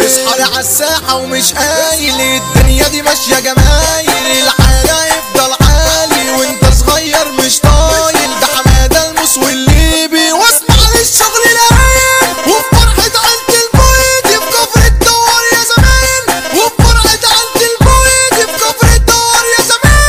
اصحى لي عالساحة ومش قايل الدنيا دي ماشية جمايل الحالة يفضل عالي وانت صغير مش طايل ده حمادة الموس والليبي واسمع للشغل العين وفي فرحة عند البويد في كفر الدوار يا زمان وفي فرحة عند البويد في كفر الدوار يا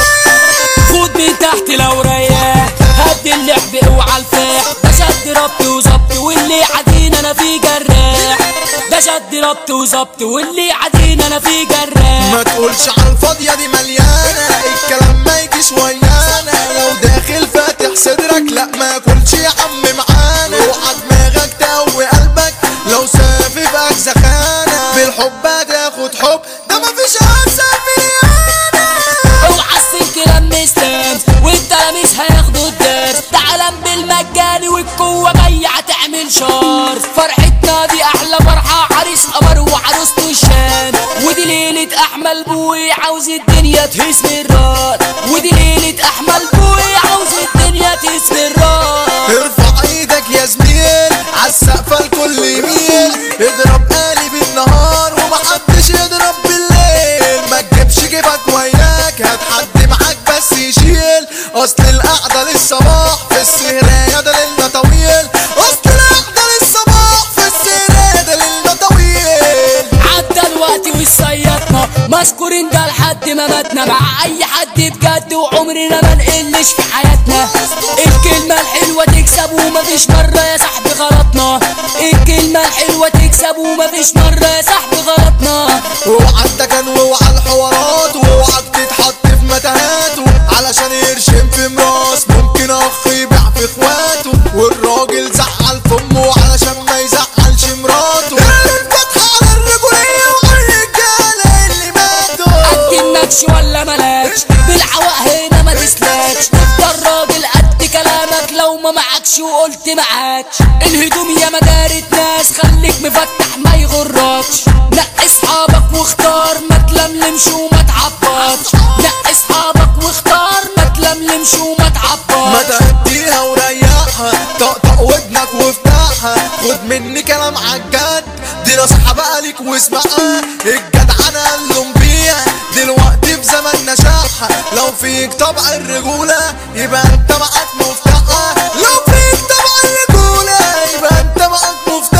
زمان خد من تحت لو رياح هد اللعب اوعى الفاح ده شد ربط وظبط واللي عادين انا في جراح ده شد ربط وظبط واللي عادين انا في جراح ما تقولش على الفاضية دي مليانة الكلام ما يجيش ويانا لو داخل فاتح صدرك لا ما كلش يا عم معانا اوعى دماغك تقوي قلبك لو سافي بقى زخانة بالحب هتاخد حب ده مفيش احسن فيانا اوعى السلك لمستان والتلاميذ هياخدوا الدرس ده عالم بالمجاني والقوة جاية هتعمل شار فرحتنا دي احلى فرحة عريس قمر وعروسته الشام ودي ليلة احمل بوي عاوز الدنيا تهز الراد ودي ليلة احمل بوي عاوز الدنيا تهز الراد ارفع ايدك يا زميل عالسقف الكل يميل اضرب قالي بالنهار ومحدش يضرب بالليل ما تجيبش جيبك وياك هات حد معاك بس يشيل اصل القعدة للصباح في السهرية ده ليلنا طويل اصل القعدة للصباح في السهرية ده ليلنا طويل عدى الوقت وصيطنا مشكورين ده لحد ما ماتنا مع اي حد بجد وعمرنا ما نقلش في حياتنا الكلمة الحلوة تكسب ومفيش مرة يا صاحبي غلطنا الكلمة الحلوة تكسب ومفيش مرة يا صاحبي غلطنا اوعى الدكن واوعى الحوارات واوعى تتحط في متاهاته علشان يرشم في مراس ممكن اخ يبيع في اخواته والراجل زعل في امه علشان ما يزعلش مراته الفتحة على الرجولية وعلى الرجالة اللي ماتوا قد النكش ولا ملاكش بالعواق هنا ما تسلاكش تفضل راجل قد كلامك لو ما معكش وقلت معاكش الهدوم يا مدارة ناس خليك مفتح ما يغركش نقي اصحابك واختار ما تلملمش وما تعبطش نقي اصحابك واختار ما تلملمش وما ما تعبطش تهديها وريحها طقطق ودنك وافتحها خد مني كلام عالجد دي نصيحة بقى ليك واسمعها الجدعنة اللوم بيها دلوقتي في زمن نشاحها لو فيك طبع الرجولة يبقى انت معاك مفتاحها لو فيك طبع الرجولة يبقى انت معاك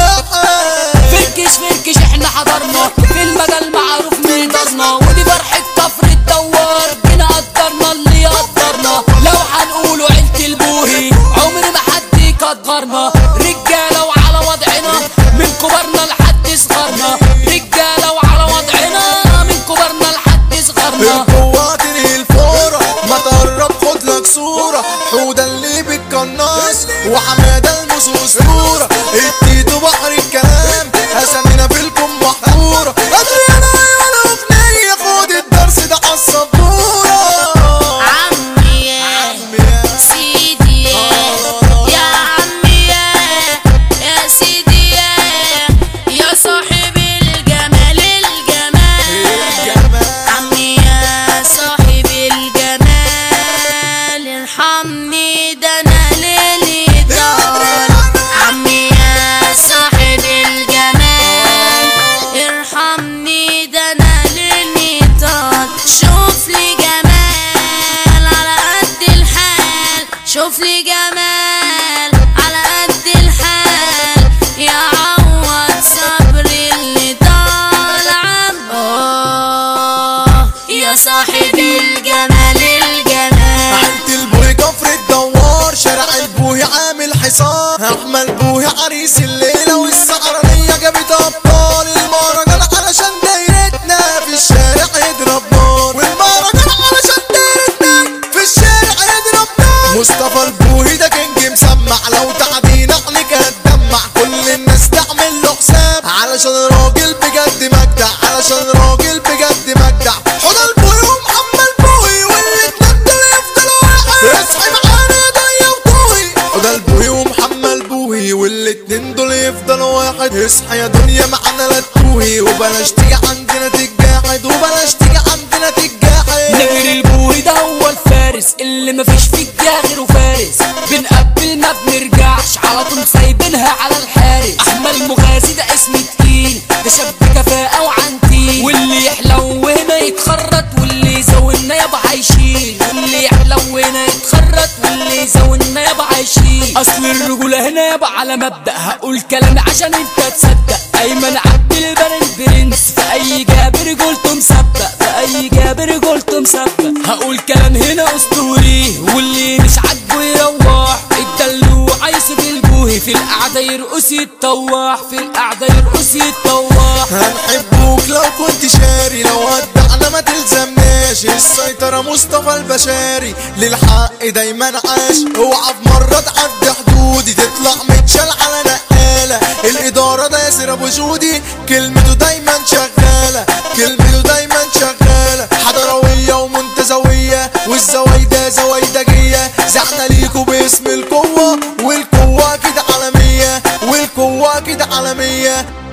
مفتاحها فركش فركش احنا حضرنا في المجال معروف مقدرنا ودي فرحة كفر الدوار جينا قدرنا اللي قدرنا لو هنقولوا عيلة البوهي عمر ما حد يقدرنا رجالة وعلى وضعنا من كبرنا لحد صغرنا رجالة وعلى وضعنا من كبرنا لحد صغرنا القوة تنهي الفورة ما تقرب خد لك صورة حودة اللي بالقناص وحمادة الموس واسطورة التيتو بحر الكلام اسامينا في الكم محفورة ادريانا ولا اغنية خد الدرس ده عالسبورة عمي يا سيدي يا عمي يا سيدي يا صاحب الجمال الجمال عمي يا صاحب الجمال ارحمني ده انا ليلي طال عمي يا صاحب الجمال ارحمني ده انا ليلي طال شوف لي جمال على قد الحال شوف لي جمال على قد الحال يا عوض صبري اللي طال عم آه يا صاحب الجمال الجمال عند البوهي كفر الدوار شارع البوهي عامل حصار احمد بوهي عريس الليله والسهرانيه جابت ابطال المهرجان علشان دايرتنا في الشارع يضرب نار والمهرجان علشان دايرتنا في الشارع يضرب نار مصطفى البوهي ده كينج مسمع لو تعدينا عليك هتدمع كل الناس تعمل له حساب علشان راجل بجد مجدع علشان راجل بجد مجدع حوض البوهي ومحمد بوهي والاتنين دول يفضلوا واحد اصحي معانا ضيع وطوي حوض البوهي ومحمد بوهي والاتنين دول يفضلوا واحد اصحى يا دنيا معانا لا تتوهي وبلاش تيجي عندنا تتجاحد وبلاش تيجي عندنا تتجاحد نجر البوهي ده هو الفارس اللي مفيش في الجاه غيره فارس بنقبل ما بنرجعش على طول سايبينها على الحارس احمد المغازي ده اسم تقيل ده شاب كفاءة اصل الرجولة هنا يابا على مبدأ هقول كلامي عشان انت تصدق ايمن عبد البر البرنس في اي جاب رجولته مسبق في اي جاب رجولته مسبق هقول كلام هنا اسطوري واللي مش عاجبه يروح الدلوع يوسف البوهي في القعدة يرقص يتطوح في القعدة يرقص يتطوح هنحبوك لو كنت شاري لو ودعنا ما تلزمناش السيطرة مصطفى البشاري للحق دايما عاش اوعى في مرة تعدي حدودي تطلع متشال على نقالة الإدارة ده ياسر أبو جودي كلمته دايما شغالة كلمته دايما شغالة حضروية ومنتزوية والزوايدة زوايدجية زعنا ليكوا باسم القوة والقوة كده عالمية والقوة كده عالمية